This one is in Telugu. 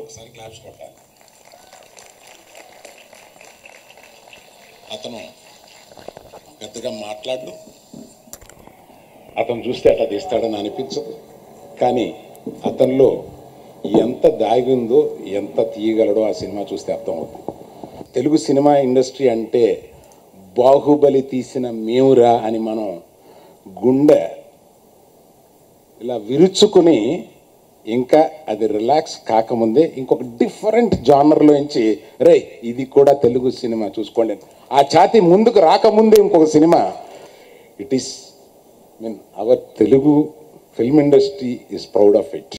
ఒకసారి క్లాప్స్ కొట్టాలి అతను పెద్దగా మాట్లాడు అతను చూస్తే అట్లా తీస్తాడని అనిపించదు కానీ అతనిలో ఎంత దాగి ఉందో ఎంత తీయగలడో ఆ సినిమా చూస్తే అర్థమవుతుంది తెలుగు సినిమా ఇండస్ట్రీ అంటే బాహుబలి తీసిన మేవురా అని మనం గుండె ఇలా విరుచుకుని ఇంకా అది రిలాక్స్ కాకముందే ఇంకొక డిఫరెంట్ జానర్లో నుంచి రే ఇది కూడా తెలుగు సినిమా చూసుకోండి ఆ ఛాతి ముందుకు రాకముందే ఇంకొక cinema it is mean our Telugu film industry is proud of it